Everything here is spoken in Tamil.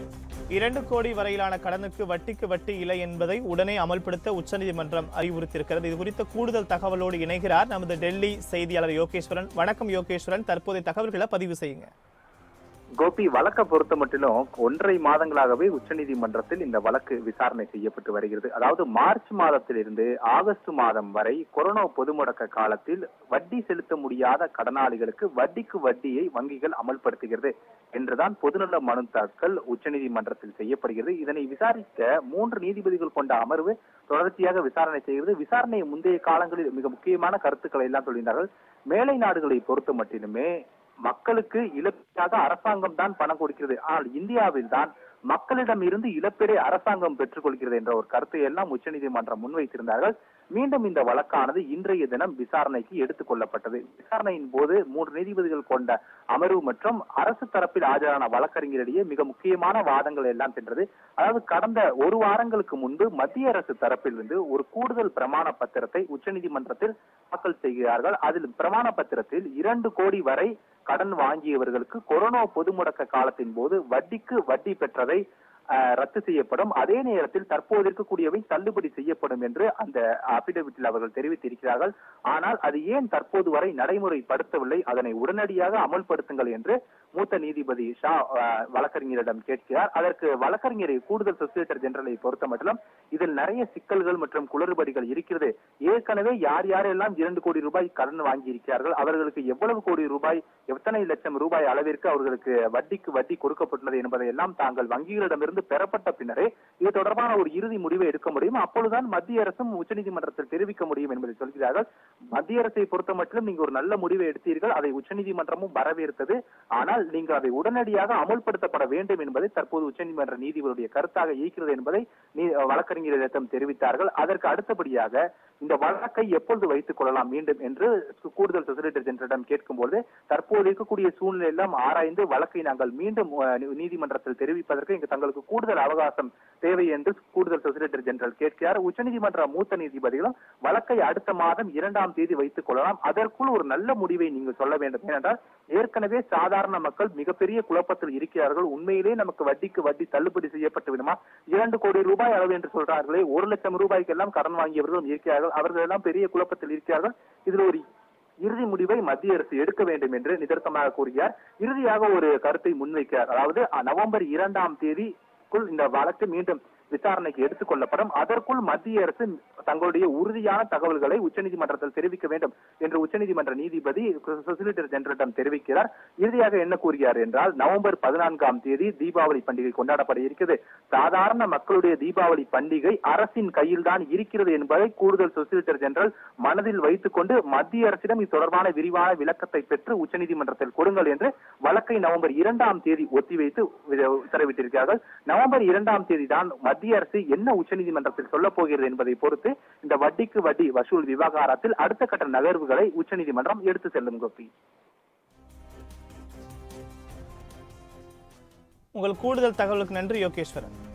இரண்டு கோடி வரையிலான கடனுக்கு வட்டிக்கு வட்டி இல்லை என்பதை உடனே அமல்படுத்த உச்சநீதிமன்றம் அறிவுறுத்தியிருக்கிறது இது குறித்த கூடுதல் தகவலோடு இணைகிறார் நமது டெல்லி செய்தியாளர் யோகேஸ்வரன் வணக்கம் யோகேஸ்வரன் தற்போதைய தகவல்களை பதிவு செய்யுங்க கோபி வழக்கை பொறுத்த மட்டிலும் ஒன்றரை மாதங்களாகவே உச்சநீதிமன்றத்தில் இந்த வழக்கு விசாரணை செய்யப்பட்டு வருகிறது அதாவது மார்ச் மாதத்திலிருந்து ஆகஸ்ட் மாதம் வரை கொரோனா பொது முடக்க காலத்தில் வட்டி செலுத்த முடியாத கடனாளிகளுக்கு வட்டிக்கு வட்டியை வங்கிகள் அமல்படுத்துகிறது என்றுதான் பொதுநல மனு தாக்கல் உச்சநீதிமன்றத்தில் செய்யப்படுகிறது இதனை விசாரிக்க மூன்று நீதிபதிகள் கொண்ட அமர்வு தொடர்ச்சியாக விசாரணை செய்கிறது விசாரணை முந்தைய காலங்களில் மிக முக்கியமான கருத்துக்களை எல்லாம் சொல்லியிருந்தார்கள் மேலை நாடுகளை பொறுத்த மட்டிலுமே மக்களுக்கு இழப்பீடாக அரசாங்கம் தான் பணம் கொடுக்கிறது ஆனால் இந்தியாவில் தான் மக்களிடம் இருந்து இழப்பீடை அரசாங்கம் பெற்றுக்கொள்கிறது என்ற ஒரு கருத்தை எல்லாம் உச்சநீதிமன்றம் முன்வைத்திருந்தார்கள் மீண்டும் இந்த வழக்கானது இன்றைய தினம் விசாரணைக்கு எடுத்துக் கொள்ளப்பட்டது விசாரணையின் போது மூன்று நீதிபதிகள் கொண்ட அமர்வு மற்றும் அரசு தரப்பில் ஆஜரான வழக்கறிஞரிடையே மிக முக்கியமான வாதங்கள் எல்லாம் சென்றது அதாவது கடந்த ஒரு வாரங்களுக்கு முன்பு மத்திய அரசு தரப்பிலிருந்து ஒரு கூடுதல் பிரமாண பத்திரத்தை உச்சநீதிமன்றத்தில் தாக்கல் செய்கிறார்கள் அதில் பிரமாண பத்திரத்தில் இரண்டு கோடி வரை கடன் வாங்கியவர்களுக்கு கொரோனா பொது முடக்க காலத்தின் போது வட்டிக்கு வட்டி பெற்றதை அஹ், ரத்து செய்யப்படும் அதே நேரத்தில் தற்போது இருக்கக்கூடியவை தள்ளுபடி செய்யப்படும் என்று அந்த அபிடவிட்டில் அவர்கள் தெரிவித்திருக்கிறார்கள் ஆனால் அது ஏன் தற்போது வரை நடைமுறைப்படுத்தவில்லை அதனை உடனடியாக அமல்படுத்துங்கள் என்று மூத்த நீதிபதி ஷா அஹ், வழக்கறிஞரிடம் கேட்கிறார் அதற்கு வழக்கறிஞரை கூடுதல் சொலிசிட்டர் ஜெனரலை பொறுத்த மட்டும் இதில் நிறைய சிக்கல்கள் மற்றும் குளறுபடிகள் இருக்கிறது ஏற்கனவே யார் யாரெல்லாம் இரண்டு கோடி ரூபாய் கடன் வாங்கி இருக்கிறார்கள் அவர்களுக்கு எவ்வளவு கோடி ரூபாய் எத்தனை லட்சம் ரூபாய் அளவிற்கு அவர்களுக்கு வட்டிக்கு வட்டி கொடுக்கப்பட்டுள்ளது என்பதை எல்லாம் தாங்கள் வங்கிகளிடமிருந்து பெறப்பட்ட பின்னரே இது தொடர்பான ஒரு இறுதி முடிவை எடுக்க முடியும் அப்பொழுதுதான் மத்திய அரசும் உச்சநீதிமன்றத்தில் தெரிவிக்க முடியும் என்பதை சொல்கிறார்கள் மத்திய அரசை பொறுத்த மட்டிலும் நீங்க ஒரு நல்ல முடிவை எடுத்தீர்கள் அதை உச்சநீதிமன்றமும் வரவேற்றது ஆனால் நீங்கள் அதை உடனடியாக அமல்படுத்தப்பட வேண்டும் என்பதை தற்போது உச்சநீதிமன்ற நீதிபதியுடைய கருத்தாக இருக்கிறது என்பதை நீ- வழக்கறிஞரிடம் தெரிவித்தார்கள் அதற்கு அடுத்தபடியாக இந்த வழக்கை எப்பொழுது வைத்துக் கொள்ளலாம் மீண்டும் என்று கூடுதல் சொலிசிட்டர் ஜெனரலிடம் கேட்கும்போது தற்போது இருக்கக்கூடிய சூழ்நிலை எல்லாம் ஆராய்ந்து வழக்கை நாங்கள் மீண்டும் அஹ், நீ- நீதிமன்றத்தில் தெரிவிப்பதற்கு இங்கு தங்களுக்கு கூடுதல் அவகாசம் தேவை என்று கூடுதல் சொலிசிட்டர் ஜெனரல் கேட்கிறார் உச்சநீதிமன்ற மூத்த நீதிபதிகளும் வழக்கை அடுத்த மாதம் இரண்டாம் தேதி வைத்துக் கொள்ளலாம் அதற்குள் ஒரு நல்ல முடிவை நீங்கள் சொல்ல வேண்டும் ஏனென்றால் ஏற்கனவே சாதாரண மக்கள் மிகப்பெரிய குழப்பத்தில் இருக்கிறார்கள் உண்மையிலே நமக்கு வட்டிக்கு வட்டி தள்ளுபடி செய்யப்பட்டு விடுமா இரண்டு கோடி ரூபாய் அளவு என்று சொல்றார்களே ஒரு லட்சம் ரூபாய்க்கு எல்லாம் கடன் வாங்கியவர்களும் இருக்கிறார்கள் அவர்கள் எல்லாம் பெரிய குழப்பத்தில் இருக்கிறார்கள் இதில் ஒரு இறுதி முடிவை மத்திய அரசு எடுக்க வேண்டும் என்று நிதர்சனமாக கூறுகிறார் இறுதியாக ஒரு கருத்தை முன்வைக்கிறார் அதாவது அஹ், நவம்பர் இரண்டாம் தேதிக்குள் இந்த வழக்கு மீண்டும் விசாரணைக்கு எடுத்துக் கொள்ளப்படும் அதற்குள் மத்திய அரசு தங்களுடைய உறுதியான தகவல்களை உச்சநீதிமன்றத்தில் தெரிவிக்க வேண்டும் என்று உச்சநீதிமன்ற நீதிபதி சொலிசிட்டர் ஜெனரலிடம் தெரிவிக்கிறார் இறுதியாக என்ன கூறுகிறார் என்றால் நவம்பர் பதினான்காம் தேதி தீபாவளி பண்டிகை கொண்டாடப்பட இருக்கிறது சாதாரண மக்களுடைய தீபாவளி பண்டிகை அரசின் கையில் தான் இருக்கிறது என்பதை கூடுதல் சொலிசிட்டர் ஜெனரல் மனதில் வைத்துக் கொண்டு மத்திய அரசிடம் இது தொடர்பான விரிவான விளக்கத்தை பெற்று உச்சநீதிமன்றத்தில் கொடுங்கள் என்று வழக்கை நவம்பர் இரண்டாம் தேதி ஒத்திவைத்து வி- உத்தரவிட்டிருக்கிறார்கள் நவம்பர் இரண்டாம் தேதி தான் மத்திய அரசு என்ன உச்சநீதிமன்றத்தில் சொல்லப் போகிறது என்பதை பொறுத்து இந்த வட்டிக்கு வட்டி வசூல் விவகாரத்தில் அடுத்த கட்ட நகர்வுகளை உச்சநீதிமன்றம் எடுத்து செல்லும் கோபி உங்கள் கூடுதல் தகவலுக்கு நன்றி யோகேஸ்வரன்